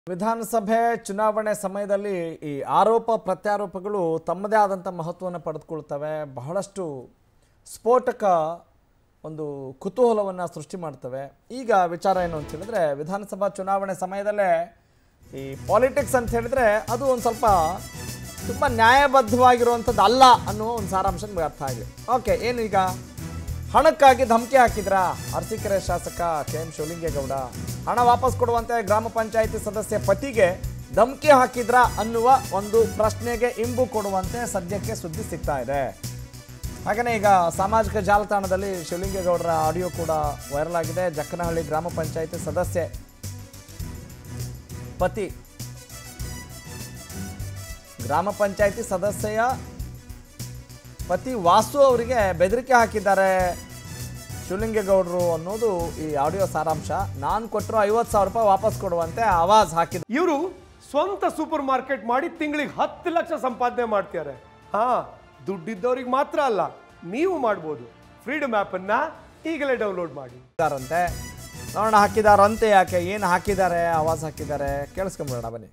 ವಿಧಾನಸಭೆ ಚುನಾವಣೆ ಸಮಯದಲ್ಲಿ ಈ ಆರೋಪ ಪ್ರತ್ಯಾರೋಪಗಳು ತಮ್ಮದೇ ಆದಂಥ ಮಹತ್ವವನ್ನು ಪಡೆದುಕೊಳ್ತವೆ ಬಹಳಷ್ಟು ಸ್ಫೋಟಕ ಒಂದು ಕುತೂಹಲವನ್ನು ಸೃಷ್ಟಿ ಮಾಡ್ತವೆ ಈಗ ವಿಚಾರ ಏನು ಅಂತ ಹೇಳಿದ್ರೆ ವಿಧಾನಸಭಾ ಚುನಾವಣೆ ಸಮಯದಲ್ಲೇ ಈ ಪಾಲಿಟಿಕ್ಸ್ ಅಂತ ಹೇಳಿದ್ರೆ ಅದು ಒಂದು ಸ್ವಲ್ಪ ತುಂಬ ನ್ಯಾಯಬದ್ಧವಾಗಿರುವಂಥದ್ದು ಅಲ್ಲ ಅನ್ನುವ ಒಂದು ಸಾರಾಂಶ ನಿಮಗೆ ಅರ್ಥ ಆಗಿದೆ ಓಕೆ ಏನು ಈಗ ಹಣಕ್ಕಾಗಿ ಧಮಕಿ ಹಾಕಿದ್ರ ಅರಸೀಕೆರೆ ಶಾಸಕ ಕೆ ಎಂ ಶಿವಲಿಂಗೇಗೌಡ ಹಣ ವಾಪಸ್ ಕೊಡುವಂತೆ ಗ್ರಾಮ ಪಂಚಾಯಿತಿ ಸದಸ್ಯ ಪತಿಗೆ ಧಮಕಿ ಹಾಕಿದ್ರ ಅನ್ನುವ ಒಂದು ಪ್ರಶ್ನೆಗೆ ಇಂಬು ಕೊಡುವಂತೆ ಸದ್ಯಕ್ಕೆ ಸುದ್ದಿ ಸಿಗ್ತಾ ಇದೆ ಹಾಗೆಯೇ ಈಗ ಸಾಮಾಜಿಕ ಜಾಲತಾಣದಲ್ಲಿ ಶಿವಲಿಂಗೇಗೌಡರ ಆಡಿಯೋ ಕೂಡ ವೈರಲ್ ಆಗಿದೆ ಜಕ್ಕನಹಳ್ಳಿ ಗ್ರಾಮ ಪಂಚಾಯಿತಿ ಸದಸ್ಯೆ ಪತಿ ಗ್ರಾಮ ಪಂಚಾಯಿತಿ ಸದಸ್ಯೆಯ ಪತಿ ವಾಸು ಅವರಿಗೆ ಬೆದರಿಕೆ ಹಾಕಿದ್ದಾರೆ ಶಿವಲಿಂಗೇಗೌಡರು ಅನ್ನೋದು ಈ ಆಡಿಯೋ ಸಾರಾಂಶ ನಾನು ಕೊಟ್ಟರು ಐವತ್ತು ಸಾವಿರ ರೂಪಾಯಿ ವಾಪಸ್ ಕೊಡುವಂತೆ ಆವಾಜ್ ಹಾಕಿದ ಇವರು ಸ್ವಂತ ಸೂಪರ್ ಮಾರ್ಕೆಟ್ ಮಾಡಿ ತಿಂಗಳಿಗೆ ಹತ್ತು ಲಕ್ಷ ಸಂಪಾದನೆ ಮಾಡ್ತಾರೆ ಹಾ ದುಡ್ಡಿದ್ದವ್ರಿಗೆ ಮಾತ್ರ ಅಲ್ಲ ನೀವು ಮಾಡ್ಬೋದು ಫ್ರೀಡಮ್ ಅನ್ನ ಈಗಲೇ ಡೌನ್ಲೋಡ್ ಮಾಡಿ ಹಾಕಿದಾರಂತೆ ನೋಡೋಣ ಹಾಕಿದಾರಂತೆ ಯಾಕೆ ಏನು ಹಾಕಿದ್ದಾರೆ ಆವಾಜ್ ಹಾಕಿದ್ದಾರೆ ಕೇಳಿಸ್ಕೊಂಬಿಡೋಣ ಬನ್ನಿ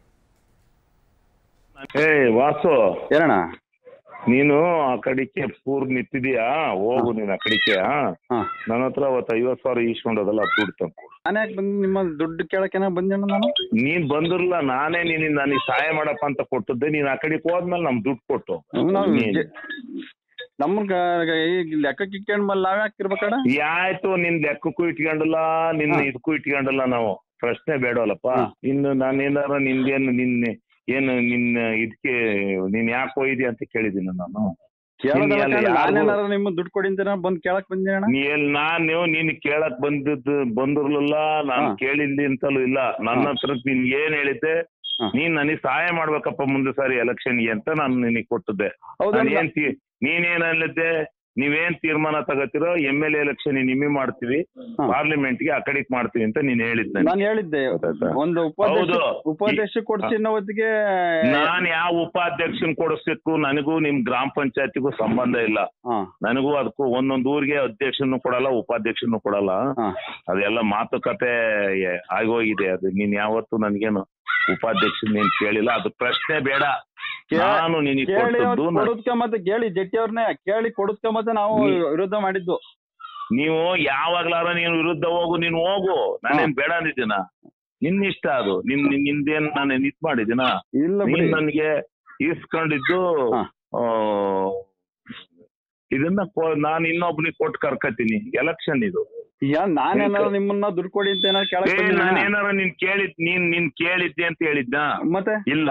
ಏ ವಾಸು ಏನಣ್ಣ ನೀನು ಆ ಕಡಿಕೆ ಪೂರ್ ನಿಂತಿದೀಯಾ ಹೋಗು ನೀನ್ ಆ ಕಡಿಕೆ ಹಾ ನನ್ನ ಹತ್ರ ಅವತ್ತು ಐವತ್ ಸಾವಿರ ಈಸ್ಕೊಂಡೋದಲ್ಲ ದುಡ್ಡು ತಂದು ನಾನು ಯಾಕೆ ಬಂದು ನಿಮ್ಮ ದುಡ್ಡು ಕೇಳಕ್ಕೇನ ಬಂದೇಣ ನಾನು ನೀನ್ ಬಂದಿರ್ಲ ನಾನೇ ನೀನ್ ನನಗೆ ಸಹಾಯ ಮಾಡಪ್ಪ ಅಂತ ಕೊಟ್ಟದ್ದೆ ನೀನ್ ಆ ಕಡೆಗೆ ಹೋದ್ಮೇಲೆ ನಮ್ ದುಡ್ಡು ಕೊಟ್ಟು ನಾವು ನೀನ್- ನಮ್ಮ ಲೆಕ್ಕಕ್ಕೆ ಇಟ್ಕೊಂಡ್ಮೇಲೆ ನಾವ್ ಯಾಕೆ ಇರ್ಬೇಕಣ್ಣ ಆಯ್ತು ನಿನ್ ಲೆಕ್ಕಕ್ಕೂ ಇಟ್ಕೊಂಡಿಲ್ಲ ನಿನ್ ಹಾ. ಇದಕ್ಕೂ ಇಟ್ಕೊಂಡಿಲ್ಲ ನಾವು ಪ್ರಶ್ನೆ ಬೇಡವಲ್ಲಪ್ಪ ಹಾ. ಇನ್ನು ನಾನೇನಾರ ನಿಂದೇನು ನಿನ್ನೆ ಏನು ನಿನ್ನ ಇದಕ್ಕೆ ನೀನ್ ಯಾಕೆ ಹೋಯ್ದಿ ಅಂತ ಕೇಳಿದ್ದೀನಿ ನಾನು ಕೇಳೋದಲ್ಲ ನೀನ್ ಕಣ, ಯಾರ್ಗೂ- ನಾನೇನಾರ ನಿಮ್ಮ ದುಡ್ಡು ಕೊಡಿ ಅಂತ ಬಂದು ಕೇಳಕ್ ಬಂದೆ ಅಣ್ಣ ನೀ ಎಲ್ ನಾನು ನೀನ್ ಕೇಳಕ್ ಬಂದಿದ್ದು ಬಂದಿರ್ಲಿಲ್ಲ ನಾನ್ ಹಾ. ಕೇಳಿಲ್ಲಿ ಅಂತಲೂ ಇಲ್ಲ ನನ್ನ ಹಾ. ಹತ್ರ ನೀನ್ ಏನ್ ಹೇಳಿದ್ದೆ ಹಾ. ನೀನ್ ನನಗೆ ಸಹಾಯ ಮಾಡ್ಬೇಕಪ್ಪ ಮುಂದೆ ಸಾರಿ ಎಲೆಕ್ಷನ್ಗೆ ಅಂತ ನಾನು ನಿನಗೆ ಕೊಟ್ಟದ್ದೆ ಹೌದಾ ನಾನ್ ಏನ್ ತೀ- ನೀನೇನ್ ಅಲ್ಲಿದ್ದೆ ನೀವೇನ್ ತೀರ್ಮಾನ ತಗೋತಿರೋ ಎಮ್ ಎಲ್ ಎಲೆಕ್ಷನ್ ನಿಮ್ಮಿ ಮಾಡ್ತೀವಿ ಹಾ. ಪಾರ್ಲಿಮೆಂಟ್ ಗೆ ಆ ಕಡೆಗ್ ಮಾಡ್ತೀವಿ ಅಂತ ನೀನ್ ಹೇಳಿದ್ದೆ ನಾನು ಹೇಳಿದ್ದೆ ಗೊತ್ತಾಯ್ತಾ? ಒಂದು ಉಪಾಧ್ಯಕ್ಷ ಹೌದು. ಉಪಾಧ್ಯಕ್ಷ ಕೊಡ್ಸಿ ಅನ್ನೋ ಹೊತ್ತಿಗೆ ನಾನ್ ಯಾವ ಉಪಾಧ್ಯಕ್ಷನ್ ಕೊಡಿಸ್ಬೇಕು ನನಗೂ ನಿಮ್ ಗ್ರಾಮ ಪಂಚಾಯತಿಗೂ ಸಂಬಂಧ ಇಲ್ಲ ಹಾ ನನಗೂ ಅದಕ್ಕೂ ಒಂದೊಂದ್ ಊರಿಗೆ ಅಧ್ಯಕ್ಷನು ಕೊಡಲ್ಲ ಉಪಾಧ್ಯಕ್ಷನು ಕೊಡಲ್ಲ ಹಾ ಅದೆಲ್ಲ ಮಾತುಕತೆ ಎ- ಆಗೋಗಿದೆ ಅದು ನೀನ್ ಯಾವತ್ತು ನನ್ಗೇನು ಉಪಾಧ್ಯಕ್ಷ ನೀನ್ ಕೇಳಿಲ್ಲ ಅದು ಪ್ರಶ್ನೆ ಬೇಡ ಕೇ- ನಾನು ನಿನಗೆ ಕೇಳಿ ಕೊಟ್ಟದ್ದು ನ- ಕೊಡದ್ಕ ಮತ್ತೆ ಕೇಳಿ ಜಟ್ಟಿ ಅವ್ರನ್ನೇ ಕೇಳಿ ಕೊಡದ್ಕ ಮತ್ತೆ ನಾವು ನೀ- ವಿರೋಧ ಮಾಡಿದ್ದು ನೀವು ಯಾವಾಗ್ಲಾರ ನೀನು ವಿರುದ್ಧ ಹೋಗು ನೀನು ಹೋಗು ನಾನೇನ್ ಬೇಡ ಅಂದಿದ್ದೀನ ನಿನ್ ಇಷ್ಟ ಅದು ನಿನ್ ನಿನ್- ನಿಂದೇನ್ ನಾನು ಇದ್ ಮಾಡಿದ್ದೀನ ಇಲ್ಲ ನೀನ್ ಬಿಡಿ ನನ್ಗೆ ಇಸ್ಕೊಂಡಿದ್ದು ಹಾ. ಆ, ಇದನ್ನ ಕೊ- ನಾನ್ ಇನ್ನೊಬ್ನಿಗೆ ಕೊಟ್ಟು ಕರ್ಕತೀನಿ ಎಲೆಕ್ಷನ್ ಇದು ಯಾ ನಾನೇನಾರ ನಿಮ್ಮನ್ನ ದುಡ್ಡು ಕೊಡಿ ಅಂತ ಏನಾರ ಏ ಕೇಳಕ್ ಬಂದಿದ್ದೀನಾ? ನಾನೇನಾರ ನೀನ್ ಕೇಳಿದ್ ನೀನ್ ನೀನ್ ಕೇಳಿದ್ದೆ ಅಂತ ಹೇಳಿದ್ನ ಮತ್ತೆ ಇಲ್ಲ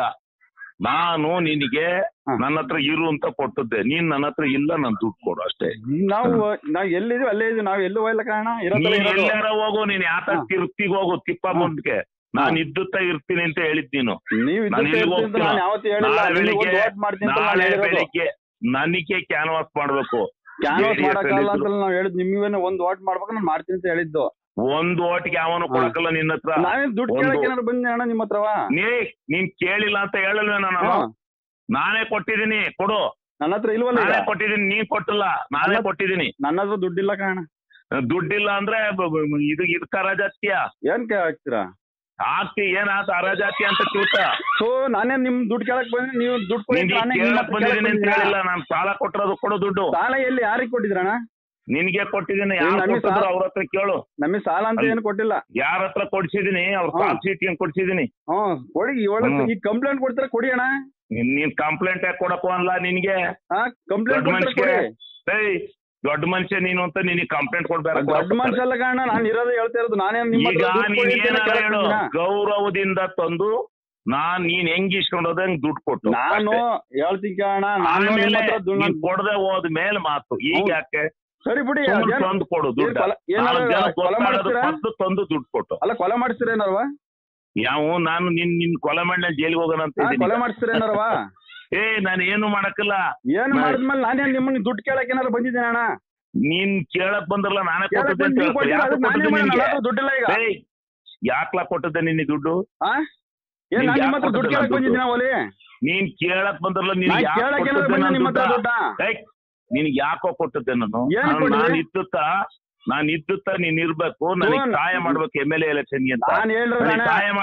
ನಾನು ನಿನಗೆ ಹಾ. ನನ್ನ ಹತ್ರ ಇರು ಅಂತ ಕೊಟ್ಟದ್ದೆ ನೀನ್ ನನ್ನ ಹತ್ರ ಇಲ್ಲ ನನ್ ದುಡ್ಡು ಕೊಡು ಅಷ್ಟೇ ನಾವು ನಾವ್ ಎಲ್ಲಿದೀವಿ ಅಲ್ಲೇ ಇದೀವಿ ನಾವ್ ಎಲ್ಲೂ ಹೋಯ್ಲ ಕಾರಣ ಇರೋ ತರ ನೀನ್ ಇರೋದು. ಎಲ್ಲಾರ ಹೋಗು ನೀನ್ ಯಾತ ಹಾ. ತಿರುಪ್ತಿಗ್ ಹೋಗು ತಿಪ್ಪ ಹಾ. ಮುಂದ್ಕೆ ನಾನ್ ಇದ್ದುತ್ತ ಇರ್ತೀನಿ ಅಂತ ಹೇಳಿದ್ ನೀನು ನೀವ್ ನಾನು ಇದ್ದಕ್ಕೆ ಎಲ್ಲಿಗೂ ಇರ್ತೀನಿ ಅಂತ ಹೋಗ್ತಿಲ್ಲ. ನಾನ್ ಯಾವತ್ತೂ ಹೇಳಿಲ್ಲ ನಾಳೆ ನಿಮ್ಗೆ ಬೆಳಿಗ್ಗೆ ಒಂದು vote ಮಾಡ್ತೀನಿ ಅಂತ ನಾನ್ ನಾಳೆ ಹೇಳಿರೋದು. ಬೆಳಿಗ್ಗೆ ನನಗೆ ಕ್ಯಾನ್ವಾಸ್ ಮಾಡ್ಬೇಕು ಕ್ಯಾನ್ವಾಸ್ JDS ಮಾಡಕ್ಕಾಗಲ್ಲ ಅಲ್ಲಿ ಅಂತ ನಾವ್ ಹೇಳಿದ್ ನಿಮ್ಗೇನೆ ಒಂದ್ ವಾಟ್ ಮಾಡ್ಬೇಕು ನಾನ್ ಮಾಡ್ತೀನಿ ಅಂತ ಹೇಳಿದ್ದು ಒಂದ್ ಓಟ್ಗೆ ಅವನು ಕೊಡಕಲ್ಲ ನಿನ್ನ ಹತ್ರ ನಾವೇನ್ ದುಡ್ಡು ಒಂದು- ಕೇಳಕ್ ಏನಾರು ಬಂದೆ ಅಣ್ಣ ನಿಮ್ಮ ಹತ್ರವಾ ನೀ ನೀನ್ ಕೇಳಿಲ್ಲ ಅಂತ ಹೇಳಲ್ವೇ ನಾನು ಹಾ. ನಾನೇ ಕೊಟ್ಟಿದ್ದೀನಿ ಕೊಡು ನನ್ನ ಹತ್ರ ಇಲ್ವಲ್ಲ ಈಗ ನಾನೇ ಕೊಟ್ಟಿದ್ದೀನಿ ನೀನ್ ಕೊಟ್ಟಿಲ್ಲ ನಾನೇ ನನ್ನ- ಕೊಟ್ಟಿದ್ದೀನಿ ನನ್ನ ಹತ್ರ ದುಡ್ಡಿಲ್ಲ ಕಾರಣ ದುಡ್ಡಿಲ್ಲ ಅಂದ್ರೆ ಬ- ಬ- ಇದು ಇದಕ್ಕ ಅರಾಜಾತ್ಯ ಏನ್ ಕೇ ಹಾಕ್ತೀರಾ ಆಗ್ತಿ ಏನಾತ ಅರಾಜಾತಿ ಅಂತ ತಿಳ್ಕ ಸೊ ನಾನೇ ನಿಮ್ ದುಡ್ಡು ಕೇಳಕ್ ಬಂದ್ರೆ ನೀವು ದುಡ್ಡು ಕೊಡಿ ನೀನ್ ಅಂತ ನಾನೇ ನಿಮ್ಮ ಕೇಳಕ್ ಹತ್ರ ಬಂದಿದ್ದೀನಿ ಅಂತ ಕೇಳಕ್ ಹೇಳಿಲ್ಲ ಬಂದಿದ್ದೀನಾ? ನಾನ್ ಸಾಲ ಕೊಟ್ಟಿರೋದು ಕೊಡು ದುಡ್ಡು ಸಾಲ ಎಲ್ಲಿ ಯಾರಿಗ್ ಕೊಟ್ಟಿದ್ರಣ್ಣ ನಿನ್ಗೆ ಕೊಟ್ಟಿದ್ದೀನಿ ಏನ್ ಯಾರು ನಮ್ಗೆ ಕೊಟ್ಟಿದ್ರು ಸಾಲ- ಅವ್ರ ಹತ್ರ ಕೇಳು ನಮಗೆ ಸಾಲ ಅಂತ ಅಲ್ಲಿ- ಏನು ಕೊಟ್ಟಿಲ್ಲ ಯಾರ ಹತ್ರ ಕೊಡ್ಸಿದೀನಿ ಅವ್ರ ಹಾ. ಸಾಲ್ ಚೀಟಿ ಕೊಡ್ಸಿದೀನಿ ಹ್ಮ್ ಕೊಡಿ ಇವಾಗ ಹ್ಮ್. ಈ ಕಂಪ್ಲೇಂಟ್ ಕೊಡ್ತೀರಾ ಕೊಡಿ ಅಣ್ಣ ನೀನ್ ನೀನ್ ಕಂಪ್ಲೇಂಟ್ ಯಾಕೆ ಕೊಡಪ್ಪ ಅನ್ಲ ನಿನ್ಗೆ ಹಾ ಕಂಪ್ಲೇಂಟ್ ದೊಡ್ಡ ಕೊಡ್ತೀರಾ ಕೊಡಿ ಮನುಷ್ಯ ಏಯ್ ದೊಡ್ಡ ಮನುಷ್ಯ ನೀನು ಅಂತ ನಿನಗೆ ಕಂಪ್ಲೇಂಟ್ ಕೊಡ್ಬೇಡ ದೊಡ್ಡ ಮನುಷ್ಯ ಅಲ್ಲ ಕಾರಣ ನಾನು ಇರೋದೇ ಹೇಳ್ತಾ ಇರೋದು ನಾನೇನ್ ನಿಮ್ಮ ಈಗ ಹತ್ರ ದುಡ್ಡು ನೀನ್ ಕೊಡಿ ಅಂತ ಏನಾರ ಕೇಳಕ್ ಹೇಳು ಬಂದಿನಾ? ಗೌರವದಿಂದ ತಂದು ನಾನ್ ನೀನ್ ಹೆಂಗ್ ಇಸ್ಕೊಂಡೋದಂಗ್ ದುಡ್ಡು ಕೊಟ್ಟು ನಾನು ಅಷ್ಟೇ. ಹೇಳ್ತೀನಿ ಕೇಳೋಣ ನಾನು ನಿಮ್ಮ ಆಮೇಲೆ ಹತ್ರ ದುಡ್ಡು ನೀನ್ ಕೊಡದೆ ಹೋದ ಮೇಲೆ ಮಾತು ಈಗ ಹೌದು. ಯಾಕೆ ಸರಿ ಬಿಡಿ ಸುಮ್ನೆ ಅದೇನ್- ತಂದು ಕೊಡು ದುಡ್ಡು ಏನ್ ಕೊಲೆ- ಏನಾದ್ರು ನಾಲ್ಕು ಜನ ಕೊಲೆ ಗೊತ್ತಾಗೋದು ಮಾಡ್ತೀರಾ? ಮೊದ್ಲು ತಂದು ದುಡ್ಡು ಕೊಟ್ಟು ಅಲ್ಲ ಕೊಲೆ ಮಾಡಿಸ್ತೀರ ಏನಾರವಾ ಯಾವ ನಾನು ನಿನ್ ನಿನ್ ಕೊಲೆ ಮಾಡಿ ಜೈಲಿಗೆ ಹೋಗೋಣ ಅಂತ ಹಾ, ಇದ್ದೀನಿ ಕೊಲೆ ಮಾಡಿಸ್ತೀರ ಏನಾರವಾ ಏ ನಾನು ಏನು ಮಾಡಕ್ಕಿಲ್ಲ ಏನು ನಾ- ಮಾಡಿದ್ಮೇಲೆ ನಾನೇನ್ ನಿಮ್ಮನ್ನ ದುಡ್ಡು ಕೇಳಕ್ ಏನಾರು ಬಂದಿದ್ದೀನಿ ಅಣ್ಣ ನೀನ್ ಕೇಳಕ್ ಬಂದ್ರಲ್ಲ ನಾನೇ ಕೇಳಕ್ ಕೊಟ್ಟಿದ್ದೆ ಬಂದು ಅಂತ ನೀವು ಹೇಳ್ತೆ. ಕೊಟ್ಟಿಲ್ಲ ಯಾಕೆ ಅದಕ್ಕೆ ನಾನೇ ಕೊಟ್ಟಿದ್ದೆ ಮಾಡೋಣ, ನಿನ್ಗೆ? ನನ್ನ ಹತ್ರ ದುಡ್ಡಿಲ್ಲ ಈಗ ಏಯ್ ಯಾಕ್ಲಾ ಕೊಟ್ಟಿದ್ದೆ ನಿನ್ನ ದುಡ್ಡು ಹಾ ಏನ್ ನಿನ್ಗೆ ನಾನು ನಿಮ್ಮ ಯಾಕ್ ಹತ್ರ ದುಡ್ಡು ಕೊಟ್ಟಿಲ್ಲ ಕೇಳಕ್ ದುಡ್ಡು? ಬಂದಿದ್ದೀನಿ ಒಲಿ ನೀನ್ ಕೇಳಕ್ ಬಂದ್ರಲ್ಲ ನಾನ್ ನಿನ್ಗೆ ಯಾಕೆ ಕೇಳಕ್ ಏನಾರು ಕೊಟ್ಟಿದ್ದೆ ಬಂದ ನನ್ನ ನಿಮ್ಮ ಹತ್ರ ದುಡ್ಡ ದುಡ್ಡ ಏಯ್ ನಿನ್ಗೆ ಯಾಕೋ ಕೊಟ್ಟಿದ್ದೆ ನಾನು ಏನ್ ನಾನು- ಕೊಟ್ಟಿದ್ದೆ? ನಾನ್ ಇದ್ದುತ್ತ ನಾನ್ ಇದ್ದುತ್ತ ನೀನ್ ಇರ್ಬೇಕು ನನಗೆ ಸೋನ್- ಸಹಾಯ ಮಾಡ್ಬೇಕು ಎಮ್ ಎಲ್ ಎ ಎಲೆಕ್ಷನ್ಗೆ ಅಂತ ನಾನು ಹೇಳಿದ್ರೆ ನನಗೆ ನಾನೇ ಸಹಾಯ ಮಾಡು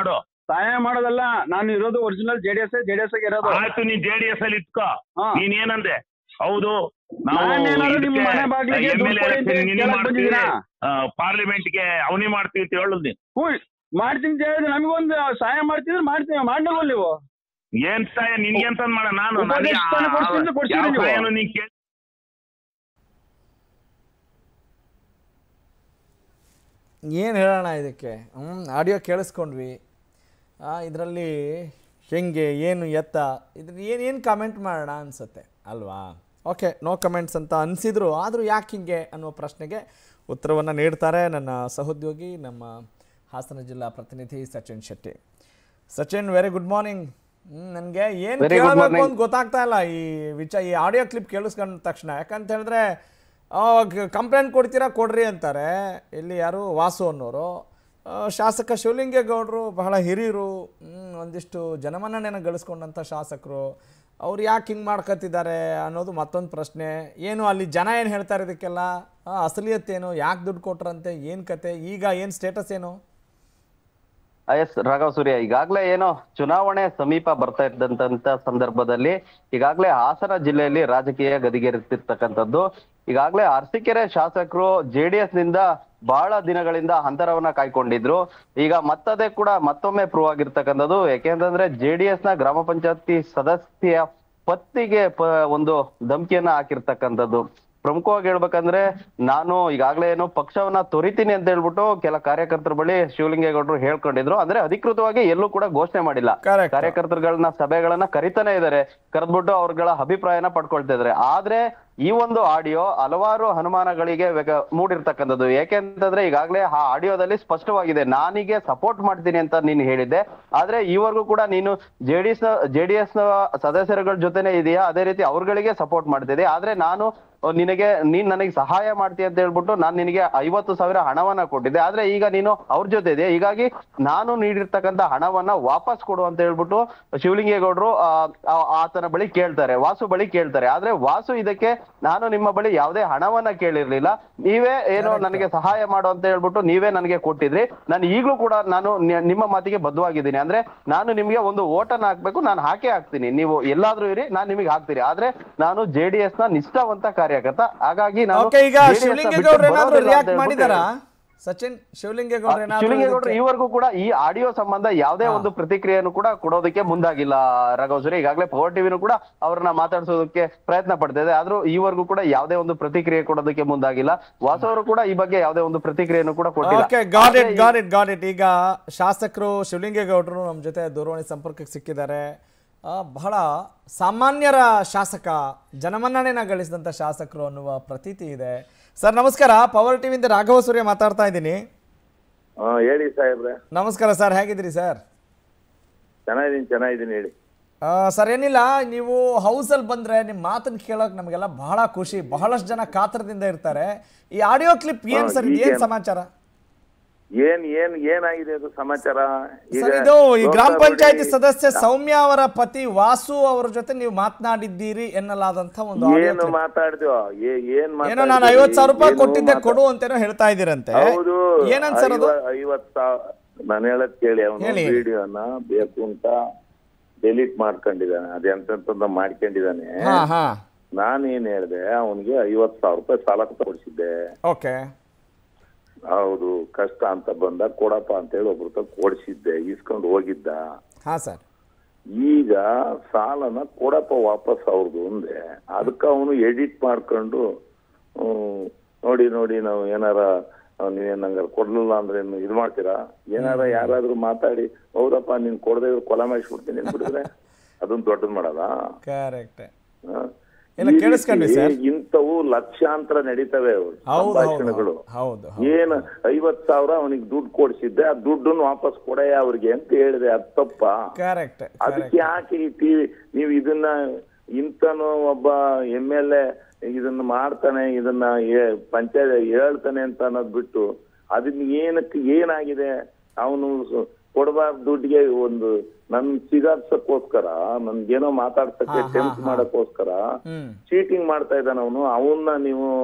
ಸಹಾಯ ಮಾಡೋದಲ್ಲ ನಾನು ಇರೋದು ಒರಿಜಿನಲ್ ಜೆಡಿಎಸ್ ಜೆಡಿಎಸ್ ಇರೋದು ಆಯ್ತು ನೀನ್ ಜೆ ಡಿ ಎಸ್ ಅಲ್ಲಿ ಇಟ್ಕೋ ಹಾ. ನೀನ್ ಏನಂದೆ ಹೌದು ನಾವು ನಾನೇನಾದ್ರು ನಿಮ್ ಇದಕ್ಕೆ ಮನೆ ಬಾಗ್ಲಿಗೆ MLA ದುಡ್ಡು ಕೊಡಿ ಅಂತ election ನಿನ್ನೆ ಕೇಳಕ್ ಮಾಡ್ತೀವಿ ಬಂದಿದ್ದೀರಾ? ಪಾರ್ಲಿಮೆಂಟ್ ಗೆ ಅವನಿ ಮಾಡ್ತೀವಿ ಅಂತ ಹೇಳುದು ನೀನ್ ಹ್ಞೂ ಮಾಡ್ತೀನಿ ಅಂತ ಹೇಳಿದ್ರೆ ನಮಗೊಂದು ಸಹಾಯ ಮಾಡ್ತಿದ್ರೆ ಮಾಡ್ತೀವಿ ಮಾಡ್ಲಿಲ್ವ ನೀವು ಏನ್ ಸಹಾಯ ನಿನ್ಗೆ ಅಂತ ಮಾಡ ನಾನು ನನಗೆ ಉಪದೇಶ ತಾನೇ ಕೊಡ್ತೀನಿ ಅಂತ ಕೊಡ್ತೀರಿ ಯಾವ ನೀವು. ಸಹಾಯನೂ ನೀನ್ ಕೇಳಿ ಏನು ಹೇಳೋಣ ಇದಕ್ಕೆ ಆಡಿಯೋ ಕೇಳಿಸ್ಕೊಂಡ್ವಿ ಇದರಲ್ಲಿ ಹೆಂಗೆ ಏನು ಎತ್ತ ಇದ್ರ ಏನು ಏನು ಕಾಮೆಂಟ್ ಮಾಡೋಣ ಅನಿಸುತ್ತೆ ಅಲ್ವಾ ಓಕೆ ನೋ ಕಮೆಂಟ್ಸ್ ಅಂತ ಅನಿಸಿದ್ರು ಆದರೂ ಯಾಕೆ ಹಿಂಗೆ ಅನ್ನುವ ಪ್ರಶ್ನೆಗೆ ಉತ್ತರವನ್ನು ನೀಡ್ತಾರೆ ನನ್ನ ಸಹೋದ್ಯೋಗಿ ನಮ್ಮ ಹಾಸನ ಜಿಲ್ಲಾ ಪ್ರತಿನಿಧಿ Sachin Shetty Sachin very good morning ನನಗೆ ಏನು Very good ಕೇಳಬೇಕು morning. ಅಂತ ಗೊತ್ತಾಗ್ತಾ ಇಲ್ಲ ಈ ವಿಚಾರ ಈ ಆಡಿಯೋ ಕ್ಲಿಪ್ ಕೇಳಿಸ್ಕೊಂಡ ತಕ್ಷಣ ಯಾಕಂತ ಹೇಳಿದ್ರೆ ಕಂಪ್ಲೇಂಟ್ ಕೊಡ್ತೀರಾ ಕೊಡ್ರಿ ಅಂತಾರೆ ಇಲ್ಲಿ ಯಾರು ವಾಸು ಅನ್ನೋರು ಆ, ಶಾಸಕ ಶಿವಲಿಂಗೇಗೌಡರು ಬಹಳ ಹಿರಿಯರು ಹ್ಮ್, ಒಂದಿಷ್ಟು ಜನಮನ್ನಣೆನ ಗಳಿಸ್ಕೊಂಡಂಥ ಶಾಸಕರು ಅವ್ರು ಯಾಕೆ ಹಿಂಗೆ ಮಾಡ್ಕೊತಿದ್ದಾರೆ ಅನ್ನೋದು ಮತ್ತೊಂದು ಪ್ರಶ್ನೆ ಏನು ಅಲ್ಲಿ ಜನ ಏನು ಹೇಳ್ತಾರೆ ಇದಕ್ಕೆಲ್ಲ ಆ, ಅಸಲಿಯತ್ತೇನು ಯಾಕೆ ದುಡ್ಡು ಕೊಟ್ರಂತೆ ಏನು ಕತೆ ಈಗ ಏನು ಸ್ಟೇಟಸ್ ಏನು ಎಸ್ ರಾಘವ್ ಸೂರ್ಯ ಈಗಾಗ್ಲೇ ಏನೋ ಚುನಾವಣೆ ಸಮೀಪ ಬರ್ತಾ ಇದ್ದಂತ ಸಂದರ್ಭದಲ್ಲಿ ಈಗಾಗ್ಲೇ ಹಾಸನ ಜಿಲ್ಲೆಯಲ್ಲಿ ರಾಜಕೀಯ ಗದಿಗೆರೆತಿರ್ತಕ್ಕಂಥದ್ದು ಈಗಾಗ್ಲೇ ಅರಸೀಕೆರೆ ಶಾಸಕರು ಜೆಡಿಎಸ್ ನಿಂದ ಬಹಳ ದಿನಗಳಿಂದ ಅಂತರವನ್ನ ಕಾಯ್ಕೊಂಡಿದ್ರು ಈಗ ಮತ್ತದೇ ಕೂಡ ಮತ್ತೊಮ್ಮೆ ಪ್ರೂವ್ ಆಗಿರ್ತಕ್ಕಂಥದ್ದು ಯಾಕೆಂತಂದ್ರೆ ಜೆಡಿಎಸ್ ನ ಗ್ರಾಮ ಪಂಚಾಯತಿ ಸದಸ್ಯ ಪತ್ತಿಗೆ ಪ ಒಂದು ಧಮಕಿಯನ್ನ ಹಾಕಿರ್ತಕ್ಕಂಥದ್ದು ಪ್ರಮುಖವಾಗಿ ಹೇಳ್ಬೇಕಂದ್ರೆ ನಾನು ಈಗಾಗ್ಲೇ ಏನು ಪಕ್ಷವನ್ನ ತೊರಿತೀನಿ ಅಂತ ಹೇಳ್ಬಿಟ್ಟು ಕೆಲ ಕಾರ್ಯಕರ್ತರ ಬಳಿ ಶಿವಲಿಂಗೇಗೌಡರು ಹೇಳ್ಕೊಂಡಿದ್ರು ಅಂದ್ರೆ ಅಧಿಕೃತವಾಗಿ ಎಲ್ಲೂ ಕೂಡ ಘೋಷಣೆ ಮಾಡಿಲ್ಲ Correct. ಕಾರ್ಯಕರ್ತರುಗಳನ್ನ ಸಭೆಗಳನ್ನ ಕರಿತಾನೆ ಇದಾರೆ ಕರೆದ್ಬಿಟ್ಟು ಅವ್ರಗಳ ಅಭಿಪ್ರಾಯನ ಪಡ್ಕೊಳ್ತಾ ಇದಾರೆ ಆದ್ರೆ ಈ ಒಂದು ಆಡಿಯೋ ಹಲವಾರು ಅನುಮಾನಗಳಿಗೆ ವ್ಯಗ- ಮೂಡಿರ್ತಕ್ಕಂಥದ್ದು ಯಾಕೆಂತಂದ್ರೆ ಈಗಾಗ್ಲೇ ಆ ಆಡಿಯೋದಲ್ಲಿ ಸ್ಪಷ್ಟವಾಗಿದೆ ನಾನಿಗೆ ಸಪೋರ್ಟ್ ಮಾಡ್ತೀನಿ ಅಂತ ನೀನು ಹೇಳಿದ್ದೆ ಆದ್ರೆ ಈವರೆಗೂ ಕೂಡ ನೀನು ಜೆಡಿಎಸ್ ಜೆಡಿಎಸ್ ನ ಸದಸ್ಯರುಗಳ ಜೊತೆನೆ ಇದೆಯಾ ಅದೇ ರೀತಿ ಅವ್ರಗಳಿಗೆ ಸಪೋರ್ಟ್ ಮಾಡ್ತಿದ್ದೆ ಆದ್ರೆ ನಾನು ಅಹ್, ನಿನಗೆ ನೀನ್ ನನಗೆ ಸಹಾಯ ಮಾಡ್ತೀಯ ಅಂತ ಹೇಳ್ಬಿಟ್ಟು ನಾನು ನಿನಗೆ ಐವತ್ತು ಸಾವಿರ ಹಣವನ್ನ ಕೊಟ್ಟಿದ್ದೆ ಆದ್ರೆ ಈಗ ನೀನು ಅವ್ರ ಜೊತೆ ಇದೆಯಾ ಹೀಗಾಗಿ ನಾನು ನೀಡಿರ್ತಕ್ಕಂಥ ಹಣವನ್ನ ವಾಪಸ್ ಕೊಡು ಅಂತ ಹೇಳ್ಬಿಟ್ಟು ಶಿವಲಿಂಗೇಗೌಡರು ಆ, ಆ- ಆತನ ಬಳಿ ಕೇಳ್ತಾರೆ ವಾಸು ಬಳಿ ಕೇಳ್ತಾರೆ ಆದ್ರೆ ವಾಸು ಇದಕ್ಕೆ ನಾನು ನಿಮ್ಮ ಬಳಿ ಯಾವುದೇ ಹಣವನ್ನ ಕೇಳಿರ್ಲಿಲ್ಲ ನೀವೇ ಏನೋ ನನಗೆ ಸಹಾಯ ಮಾಡು ಅಂತ ಹೇಳ್ಬಿಟ್ಟು ನೀವೇ ನನಗೆ ಕೊಟ್ಟಿದ್ರಿ ನಾನು ಈಗ್ಲೂ ಕೂಡ ನಾನು ನಿ- ನಿಮ್ಮ ಮಾತಿಗೆ ಬದ್ಧವಾಗಿದ್ದೀನಿ ಅಂದ್ರೆ ನಾನು ನಿಮ್ಗೆ ಒಂದು ಓಟನ್ನ ಹಾಕ್ಬೇಕು ನಾನು ಹಾಕೇ ಹಾಕ್ತೀನಿ ನೀವು ಎಲ್ಲಾದ್ರೂ ಇರಿ ನಾನು ನಿಮಗೆ ಹಾಕ್ತೀನಿ ಆದ್ರೆ ನಾನು ಜೆಡಿಎಸ್ ನ ನಿಷ್ಠಾವಂತ ಕಾರ್ಯಕರ್ತ ಹಾಗಾಗಿ ನಾನು ಓಕೆ ಈಗ JDS ನ ಶಿವಲಿಂಗೇಗೌಡರು ಬಿಟ್ಟು ಏನಾದ್ರು ಬರೋದಿಲ್ಲ ರಿಯಾಕ್ಟ್ ಅಂತ ಮಾಡಿದಾರಾ ಹೇಳ್ಬಿಟ್ಟು ಸಚಿನ್ ಶಿವಲಿಂಗೇಗೌಡರು ಏನಾದ್ರು ಶಿವಲಿಂಗೇಗೌಡರು ಇದಕ್ಕೆ- ಈವರೆಗೂ ಕೂಡ ಈ ಆಡಿಯೋ ಸಂಬಂಧ ಯಾವುದೇ ಹಾ. ಒಂದು ಪ್ರತಿಕ್ರಿಯೆಯನ್ನು ಕೂಡ ಕೊಡೋದಕ್ಕೆ ಮುಂದಾಗಿಲ್ಲ ರಾಘವಸೂರಿ ಈಗಾಗಲೇ ಪವರ್ ಟಿವಿನೂ ಕೂಡ ಅವ್ರನ್ನ ಮಾತಾಡಿಸೋದಕ್ಕೆ ಪ್ರಯತ್ನ ಪಡ್ತಿದೆ ಆದ್ರೂ ಈವರೆಗೂ ಕೂಡ ಯಾವುದೇ ಒಂದು ಪ್ರತಿಕ್ರಿಯೆ ಕೊಡೋದಕ್ಕೆ ಮುಂದಾಗಿಲ್ಲ ವಾಸು ಅವರು ಕೂಡ ಈ ಬಗ್ಗೆ ಯಾವುದೇ ಒಂದು ಪ್ರತಿಕ್ರಿಯೆಯನ್ನು ಕೂಡ ಕೊಟ್ಟಿಲ್ಲ ಓಕೆ ಗಾಡ್ ಆದ್ರೆ ಇಟ್ ಈ- ಗಾಡ್ ಇಟ್ ಗಾಡ್ ಇಟ್ ಈಗ ಶಾಸಕರು ಶಿವಲಿಂಗೇಗೌಡರು ನಮ್ಮ ಜೊತೆ ದೂರವಾಣಿ ಸಂಪರ್ಕಕ್ಕೆ ಸಿಕ್ಕಿದ್ದಾರೆ ಆ, ಬಹಳ ಸಾಮಾನ್ಯರ ಶಾಸಕ ಜನಮನ್ನಣೆನ ಗಳಿಸಿದಂಥ ಶಾಸಕರು ಅನ್ನುವ ಪ್ರತೀತಿ ಇದೆ ಸರ್ ನಮಸ್ಕಾರ ಪವರ್ ಟಿವಿಯಿಂದ ರಾಘವ ಸೂರ್ಯ ಮಾತಾಡ್ತಾ ಇದ್ದೀನಿ ಹಾ ಹೇಳಿ ಸಾಹೇಬ್ರೆ ನಮಸ್ಕಾರ ಸರ್ ಹೇಗಿದ್ದೀರಿ ಸರ್ ಚೆನ್ನಾಗಿದ್ದೀನಿ ಚೆನ್ನಾಗಿದ್ದೀನಿ ಹೇಳಿ ಆ, ಸರ್ ಏನಿಲ್ಲ ನೀವು ಹೌಸಲ್ಲಿ ಬಂದರೆ ನಿಮ್ಮ ಮಾತನ್ನು ಕೇಳೋಕೆ ನಮಗೆಲ್ಲ ಬಹಳ ಖುಷಿ ಬಹಳಷ್ಟು ಜನ ಕಾತರದಿಂದ ಇರ್ತಾರೆ ಈ ಆಡಿಯೋ ಕ್ಲಿಪ್ ಏನು ಹಾ, ಸರ್ ಇದು ಏನು ಈಗೇನು? ಸಮಾಚಾರ ಏನ್ ಏನ್ ಏನಾಗಿದೆ ಅದು ಸಮಾಚಾರ ಸರ್ ಇದು ಈ ಗ್ರಾಮ ಲೋಕಸಭೆ ಪಂಚಾಯತಿ ಬಳಿ ಸದಸ್ಯ ಸೌಮ್ಯ ಅವರ ಪತಿ ವಾಸು ಅವರ ಜೊತೆ ನೀವು ಮಾತನಾಡಿದ್ದೀರಿ ಎನ್ನಲಾದಂತ ಒಂದು audio ಏನು clip. ಮಾತಾಡ್ದ್ಯೋ ಏ- ಏನ್ ಏನೋ ನಾನು ಮಾತಾಡ್ದ್ಯೋ? ಐವತ್ ಸಾವಿರ ರೂಪಾಯಿ ಏನು ಕೊಟ್ಟಿದ್ದೆ ಮಾತಾ- ಕೊಡು ಅಂತೇನೋ ಹೇಳ್ತಾ ಇದ್ದೀರಂತೆ ಹೌದು ಏನಂತ ಸರ್ ಅದು ಐವ- ಐವತ್ ಸಾವಿರ ನಾನು ಹೇಳದ್ ಕೇಳಿ ಅವನು ಹೇಳಿ. ವಿಡಿಯೋನ ಬೇಕು ಅಂತ ಡೆಲೀಟ್ ಮಾಡ್ಕೊಂಡಿದ್ದಾನೆ ಅದೆಂತ ಮಾಡ್ಕೊಂಡಿದ್ದಾನೆ ಹಾ ಹಾ ನಾನೇನ್ ಹೇಳ್ದೆ ಅವನಿಗೆ ಐವತ್ ಸಾವಿರ ರೂಪಾಯಿ ಸಾಲ ಕೊಡಿಸಿದ್ದೆ ಓಕೆ ಹೌದು ಕಷ್ಟ ಅಂತ ಬಂದ ಕೊಡಪ್ಪ ಅಂತ ಹೇಳಿ ಒಬ್ರ ಹತ್ರ ಕೊಡಿಸಿದ್ದೆ ಇಸ್ಕೊಂಡು ಹೋಗಿದ್ದ ಹಾ ಸರ್ ಈಗ ಸಾಲನ ಕೊಡಪ್ಪ ವಾಪಸ್ ಅವ್ರದ್ದು ಅಂದೆ ಅದಕ್ಕೆ ಅವನು ಎಡಿಟ್ ಮಾಡ್ಕೊಂಡು ಹ್ಮ್, ನೋಡಿ ನೋಡಿ ನಾವು ಏನಾರ ಆ, ನೀವೇನ್ ನಂಗಾರ ಕೊಡ್ಲಿಲ್ಲ ಅಂದ್ರೆ ಏನು ಇದು ಮಾಡ್ತೀರಾ ಏನಾರ ಯಾರಾದ್ರೂ ಮಾತಾಡಿ ಹೌದಪ್ಪ ನೀನ್ ಕೊಡದೆ ಇವ್ರು ಕೊಲೆ ಮಾಡಿಸ್ಬಿಡ್ತೀನಿ ಅಂದ್ಬಿಟ್ಟಿದ್ರೆ ಅದನ್ನ ದೊಡ್ಡದ್ ಮಾಡಲ್ಲ ಕರೆಕ್ಟ್ ಆ? ಎಲ್ಲ ಈ ಕೇಳಿಸ್ಕೊಂಡ್ವಿ ರೀತಿ ಸರ್. ಇಂಥವು ಲಕ್ಷಾಂತರ ನಡೀತವೆ ಅವು ಹೌದು ಸಂಭಾಷಣೆಗಳು ಹೌದು ಹೌದು ಏನ್ ಐವತ್ ಸಾವಿರ ಅವನಿಗೆ ದುಡ್ಡು ಕೊಡ್ಸಿದ್ದೆ ಆ ದುಡ್ಡನ್ನು ವಾಪಸ್ ಕೊಡೆಯ ಅವ್ರಿಗೆ ಅಂತ ಹೇಳಿದೆ ಅದು ತಪ್ಪ ಕರೆಕ್ಟ್ ಅದಕ್ಕೆ ಯಾಕೆ ಈ ಟಿವಿ ನೀವು ಇದನ್ನ ಇಂತನು ಒಬ್ಬ ಎಮ್ ಎಲ್ ಎ ಇದನ್ನ ಮಾಡ್ತಾನೆ ಇದನ್ನ ಪಂಚಾಯತ್ ಹೇಳ್ತಾನೆ ಅಂತ ಅನ್ನೋದ್ ಬಿಟ್ಟು ಅದನ್ನ ಏನಕ್ಕೆ ಏನಾಗಿದೆ ಅವನು ಕೊಡಬಾರ್ದು ದುಡ್ಡಿಗೆ ಒಂದು ನನ್ ಸಿಗಾಕ್ಸಕ್ಕೋಸ್ಕರ ನನ್ಗೇನೋ ಮಾತಾಡ್ಸಕ್ಕೆ ಹಾ, ಹಾ, ಟೆಂಪ್ಟ್ ಹಾ. ಮಾಡಕ್ಕೋಸ್ಕರ ಹ್ಮ್ ಚೀಟಿಂಗ್ ಮಾಡ್ತಾ ಇದ್ದಾನ ಅವನು ಅವನ್ನ ನೀವು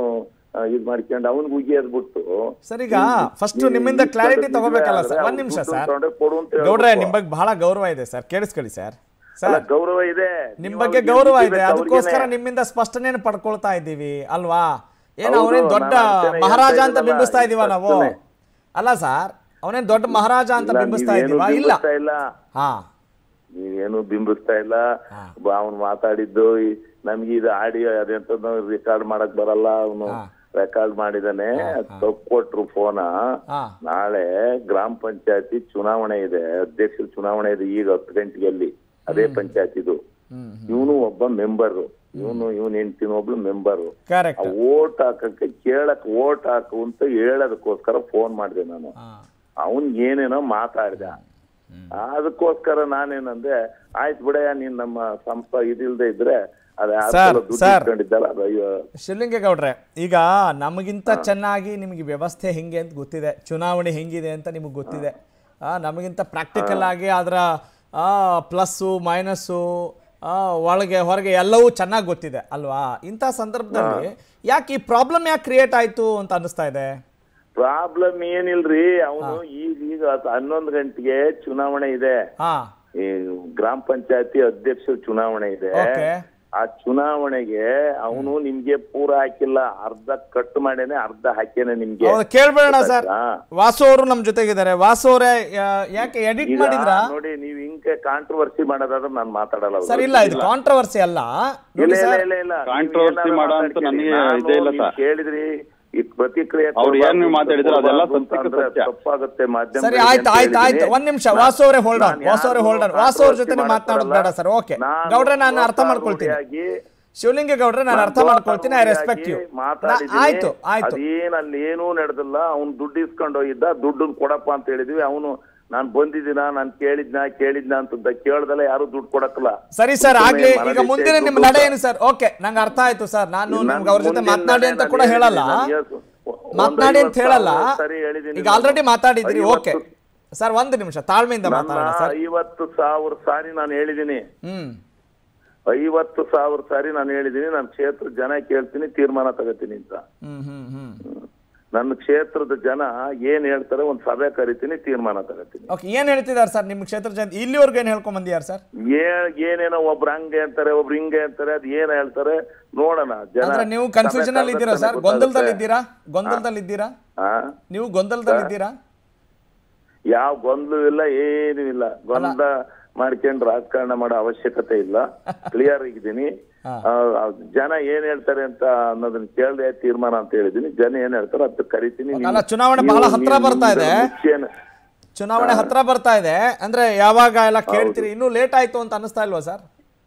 ಇದ್ ಮಾಡ್ಕೊಂಡು ಅವನ್ಗೆ ಉಗಿಯೋದ್ ಬಿಟ್ಟು ಸರ್ ಈಗ ಫಸ್ಟ್ ನಿಮ್ಮಿಂದ ಕ್ಲಾರಿಟಿ ತಗೋಬೇಕಲ್ಲ ಸರ್ ಒಂದ್ ನಿಮಿಷ ಸರ್ ಗೌಡ್ರೆ ನಿಮ್ ಬಗ್ಗೆ ಬಹಳ ಗೌರವ ಇದೆ ಸರ್ ಕೇಳಿಸ್ಕೊಳ್ಳಿ ಸರ್ ಸರ್ ಗೌರವ ಇದೆ ನಿಮ್ ನೀವು ಬಗ್ಗೆ ಅವ್ರಿಗೆ ಗೌರವ ಇದೆ ಉಗಿಬೇಕು ಅದಕ್ಕೋಸ್ಕರ ಅವ್ರಿಗೇನೆ. ನಿಮ್ಮಿಂದ ಸ್ಪಷ್ಟನೆಯನ್ನು ಪಡ್ಕೊಳ್ತಾ ಇದ್ದೀವಿ ಅಲ್ವಾ ಏನ್ ಹೌದು, ಅವನೇನ್ ದೊಡ್ಡ ನಾನು ಅದನ್ನೇ ಮಹಾರಾಜ ಹೇಳ್ತಾ ಅಂತ ಇದ್ದೀನಲ್ಲ, ಬಿಂಬಿಸ್ತಾ ಇದೀವ ನಾವು ಸ್ಪಷ್ಟನೆ. ಅಲ್ಲ ಸರ್ ಅವನೇನ್ ದೊಡ್ಡ ಮಹಾರಾಜ ಅಂತ ಇಲ್ಲ, ಬಿಂಬಿಸ್ತಾ ನೀವೇನು ಇದೀವ ಇಲ್ಲ ಬಿಂಬಿಸ್ತಾ ಇಲ್ಲ ಹಾ ನೀವೇನು ಬಿಂಬಿಸ್ತಾ ಇಲ್ಲ ಹಾ. ಅವನು ಮಾತಾಡಿದ್ದು ಈ- ನಮ್ಗೆ ಇದು ಆಡಿಯೋ ಅದೆಂತ ರೆಕಾರ್ಡ್ ಮಾಡಕ್ ಬರಲ್ಲ ಅವನು ಹಾ. ರೆಕಾರ್ಡ್ ಮಾಡಿದಾನೆ ತಪ್ಪು ಕೊಟ್ರು ಫೋನ ಹಾ ನಾಳೆ ಗ್ರಾಮ ಪಂಚಾಯತಿ ಚುನಾವಣೆ ಇದೆ ಅಧ್ಯಕ್ಷರ ಚುನಾವಣೆ ಇದೆ ಈಗ ಹತ್ತು ಗಂಟೆಗೆ ಅಲ್ಲಿ ಅದೇ ಪಂಚಾಯತಿದು ಹ್ಮ್ ಇವನು ಒಬ್ಬ ಮೆಂಬರ್ ಇವನು ಇವನ್ ಹೆಂಡ್ತಿನ ಒಬ್ಳು ಮೆಂಬರ್ ಕರೆಕ್ಟ್ ಓಟ್ ಹಾಕಕ್ಕೆ ಕೇಳಕ್ ಓಟ್ ಹಾಕು ಅಂತ ಹೇಳೋದಕ್ಕೋಸ್ಕರ ಫೋನ್ ಮಾಡಿದೆ ನಾನು ಹಾ ಅವನ್ ಏನೇನೋ ಮಾತಾಡ್ದ ಅದಕ್ಕೋಸ್ಕರ ನಾನೇನಂದೆ ಆಯ್ತು ಬಿಡಯ್ಯ ನೀನ್ ನಮ್ಮ ಸಂಸ್ಥೆ ಇದಿಲ್ದೆ ಇದ್ರೆ ಅದ ಸರ್, ದುಡ್ಡು ಸರ್. ಇಟ್ಕೊಂಡಿದ್ದಲ್ಲ ಅದು ಅಯ್ಯೋ ಶಿವಲಿಂಗೇಗೌಡ್ರೆ ಈಗ ನಮಗಿಂತ ಚೆನ್ನಾಗಿ ನಿಮಗೆ ವ್ಯವಸ್ಥೆ ಹೆಂಗೆ ಅಂತ ಗೊತ್ತಿದೆ ಚುನಾವಣೆ ಹೆಂಗಿದೆ ಅಂತ ನಿಮಗೆ ಗೊತ್ತಿದೆ ಆ, ನಮಗಿಂತ ಪ್ರಾಕ್ಟಿಕಲ್ ಆಗಿ ಅದರ ಪ್ಲಸ್ಸು ಮೈನಸ್ಸು ಒಳಗೆ ಹೊರಗೆ ಎಲ್ಲವೂ ಚೆನ್ನಾಗಿ ಗೊತ್ತಿದೆ ಅಲ್ವಾ ಇಂಥ ಸಂದರ್ಭದಲ್ಲಿ ಯಾಕೆ ಈ ಪ್ರಾಬ್ಲಮ್ ಯಾಕೆ ಕ್ರಿಯೇಟ್ ಆಯ್ತು ಅಂತ ಅನ್ನಿಸ್ತಾ ಇದೆ ಪ್ರಾಬ್ಲಮ್ ಏನಿಲ್ರಿ ಅವನು ಈಗ ಈಗ ಹನ್ನೊಂದು ಗಂಟೆಗೆ ಚುನಾವಣೆ ಇದೆ ಹಾ ಈ ಗ್ರಾಮ ಪಂಚಾಯತಿ ಅಧ್ಯಕ್ಷರ ಚುನಾವಣೆ ಇದೆ ಓಕೆ ಆ ಚುನಾವಣೆಗೆ ಅವನು ನಿಮ್ಗೆ ಪೂರ ಹಾಕಿಲ್ಲ ಅರ್ಧ ಕಟ್ ಮಾಡೇನೆ ಅರ್ಧ ಹಾಕ್ಯನೆ ನಿಮ್ಗೆ ಹೌದು ಕೇಳ್ಬೇಡ ಸರ್ ಗೊತ್ತಾಯ್ತಾ? ವಾಸು ಅವರು ನಮ್ಮ ಜೊತೆಗಿದ್ದಾರೆ ವಾಸು ಅವರೇ ಯಾ- ಯಾಕೆ ಎಡಿಟ್ ಈಗ ಮಾಡಿದ್ರಾ ನೋಡಿ ನೀವ್ ಹಿಂಗೆ ಕಾಂಟ್ರವರ್ಸಿ ಮಾಡೋದಾದ್ರೆ ನಾನು ಮಾತಾಡಲ್ಲ ಅವ್ರ ಸರ್ ಇಲ್ಲ ಇದು ಕಾಂಟ್ರವರ್ಸಿ ಅಲ್ಲ ಇಲ್ಲ ನೋಡಿ ಇಲ್ಲ ಸರ್ ಇಲ್ಲ ಇಲ್ಲ Controversy ನೀವ್ ಏನಾದ್ರು ಮಾಡೋ ಅಂತ ಮಾತಾಡ್ತೀರಿ. ನನಗೆ ನಾನು ಇದೇ ಇಲ್ಲ ನೀವ್ ಸರ್. ಕೇಳಿದ್ರಿ ಈ ಪ್ರತಿಕ್ರಿಯೆ ಅವ್ರು ಏನ್ ಕೊಡ್ಬಾರ್ದು, ಮಾತಾಡಿದ್ರು ಅದೆಲ್ಲ ಕೊಡ್ಬಾರ್ದು ಸತ್ಯಕ್ಕೆ ಅಂತಂದ್ರೆ ಸತ್ಯ. ತಪ್ಪಾಗುತ್ತೆ ಮಾಧ್ಯಮ ಸರಿ ಆಯ್ತು ಆಯ್ತು ಆಯ್ತು ಒಂದ್ ನಿಮಿಷ ವಾಸು ಅವರೇ ಹೋಲ್ಡ್ ಆನ್ ವಾಸು ಅವರೇ ಹೋಲ್ಡ್ ಆನ್ ವಾಸು ಅವ್ರ ಜೊತೆ ಮಾತನಾಡೋದು ಬೇಡ ಸರ್ ಓಕೆ ಗೌಡ್ರೆ ನಾನು ಅರ್ಥ ಮಾಡ್ಕೊಳ್ತೀನಿ ಶಿವಲಿಂಗ ಗೌಡ್ರೆ ನಾನು ಅರ್ಥ ಮಾಡ್ಕೊಳ್ತೀನಿ ಐ ರೆಸ್ಪೆಕ್ಟ್ ಯು ಆಯ್ತು ಆಯ್ತು ಅದೇನ್ ಅಲ್ಲಿ ಏನೂ ನಡೆದಿಲ್ಲ ಅವ್ನು ದುಡ್ಡು ಇಸ್ಕೊಂಡು ಹೋಗಿದ್ದ ದುಡ್ಡನ್ನ ಕೊಡಪ್ಪ ಅಂತ ಹೇಳಿದ್ವಿ ಅವನು ನಾನ್ ಬಂದಿದ್ದೀನ ನಾನ್ ಕೇಳಿದ್ನ ಕೇಳಿದ್ನ ಅಂತ ಕೇಳ್ದಲ್ಲ ಯಾರು ದುಡ್ಡು ಕೊಡಕ್ಕಲ್ಲ ಸರಿ ಸರ್ ಸುಮ್ನೆ ಆಗ್ಲಿ ಈಗ ಮನದಿಚ್ಚೆ ಮುಂದಿನ ನಿಮ್ಮ ದುಡ್ಡು ನಡೆ ಏನು ಸರ್ ಓಕೆ ನಂಗೆ ಅರ್ಥ ಆಯ್ತು ಸರ್ ನಾನು ನನ್ ನಿಮ್ಗೆ ಅವ್ರ ಜೊತೆ ಮುಂದಿನ ಮಾತನಾಡಿ ನಡೆ ಅಂತ ನಾನು ಕೂಡ ಹೇಳಲ್ಲ ಹೇಳಿದ್ದೀನಿ, ನಾನು ಒಂದ್ ಮಾತನಾಡಿ ಅಂತ ಐವತ್ತು ಹೇಳಲ್ಲ ಸಾವಿರ ಸರಿ ಹೇಳಿದ್ದೀನಿ ಈಗ ನಾನು. ಆಲ್ರೆಡಿ ಮಾತಾಡಿದ್ರಿ ಓಕೆ ಐವತ್ತು- ಸರ್ ಒಂದು ನಿಮಿಷ ತಾಳ್ಮೆಯಿಂದ ನನ್ನ ಮಾತಾಡೋಣ ಸರ್ ಐವತ್ತು ಸಾವಿರ ಸಾರಿ ನಾನು ಹೇಳಿದ್ದೀನಿ ಹ್ಮ್ ಐವತ್ತು ಸಾವಿರ ಸಾರಿ ನಾನು ಹೇಳಿದ್ದೀನಿ ನನ್ನ ಕ್ಷೇತ್ರ ಜನ ಕೇಳ್ತೀನಿ ತೀರ್ಮಾನ ತಗೋತೀನಿ ಅಂತ ಹ್ಮ್ ಹ್ಮ್ ಹ್ಮ್ ನನ್ನ ಕ್ಷೇತ್ರದ ಜನ ಏನ್ ಹೇಳ್ತಾರೆ ಒಂದ್ ಸಭೆ ಕರಿತೀನಿ ತೀರ್ಮಾನ ತಗೋತೀನಿ ಓಕೆ ಏನ್ ಹೇಳ್ತಿದ್ದಾರೆ ಸರ್ ನಿಮ್ಮ ಕ್ಷೇತ್ರ ಜನ ಇಲ್ಲಿವರೆಗೂ ಏನ್ ಹೇಳ್ಕೊಂಡ್ ಬಂದಿದ್ದಾರೆ ಸರ್ ಏ- ಏನೇನೋ ಒಬ್ರು ಹಂಗೆ ಅಂತಾರೆ ಒಬ್ರು ಹಿಂಗೆ ಅಂತಾರೆ ಅದ್ ಏನ್ ಹೇಳ್ತಾರೆ ನೋಡೋಣ ಜನ ಅಂದ್ರೆ ನೀವು ಕನ್ಫ್ಯೂಷನ್ ಅಲ್ಲಿ ಇದ್ದೀರಾ ಸರ್ ಗೊಂದಲದಲ್ಲಿ ಇದ್ದೀರಾ ಗೊಂದಲದಲ್ಲಿ ಇದ್ದೀರಾ ಹಾ ನೀವು ಗೊಂದಲದಲ್ಲಿ ಇದ್ದೀರಾ ಯಾವ ಗೊಂದಲೂ ಇಲ್ಲ ಏನೂ ಇಲ್ಲ ಗೊಂದಲ ಮಾಡ್ಕೊಂಡು ರಾಜಕಾರಣ ಮಾಡೋ ಅವಶ್ಯಕತೆ ಇಲ್ಲ ಕ್ಲಿಯರ್ ಆಗಿದ್ದೀನಿ ಹಾ. ಆ, ಆ, ಜನ ಏನ್ ಹೇಳ್ತಾರೆ ಅಂತ ಅನ್ನೋದನ್ನ ಕೇಳದೆ ತೀರ್ಮಾನ ಅಂತ ಹೇಳಿದೀನಿ ಜನ ಏನ್ ಹೇಳ್ತಾರೆ ಅದು ಕರಿತೀನಿ ಅಲ್ಲ, ನೀವು- ಚುನಾವಣೆ ನೀವು- ಬಹಳ ಹತ್ರ ನೀವು ಬರ್ತಾ ಇದೆ. ಮುಖ್ಯನ- ಚುನಾವಣೆ ಹತ್ರ ಬರ್ತಾ ಇದೆ ಅಂದ್ರೆ ಯಾವಾಗ ಎಲ್ಲ ಕೇಳ್ತೀರಿ ಇನ್ನೂ ಲೇಟ್ ಆಯ್ತು ಅಂತ ಅನಿಸ್ತಾ ಇಲ್ವಾ ಸರ್